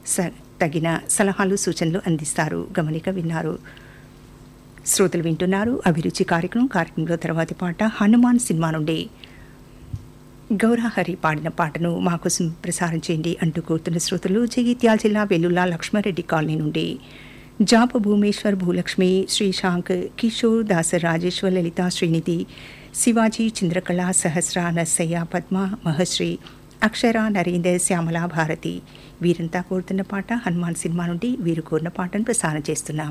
స తగిన సలహాలు సూచనలు అందిస్తారు గమనిక విన్నారు శ్రోతలు వింటున్నారు అభిరుచి కార్యక్రమం కార్యక్రమంలో తర్వాతి పాట హనుమాన్ సినిమా నుండి గౌరహరి పాడిన పాటను మా కోసం ప్రసారం చేయండి అంటూ కోరుతున్న శ్రోతలు జగిత్యాల జిల్లా వెల్లుల్లా లక్ష్మారెడ్డి కాలనీ నుండి జాప భూమేశ్వర్ భూలక్ష్మి శ్రీశాంక్ కిషోర్ దాస రాజేశ్వర్ లలిత శ్రీనిధి శివాజీ చంద్రకళ సహస్ర నర్సయ్య పద్మ మహశ్రీ అక్షర నరేందర్ శ్యామల భారతి వీరంతా కోరుతున్న పాట హనుమాన్ సినిమా నుండి వీరు కోరిన పాటను ప్రసారం చేస్తున్నాం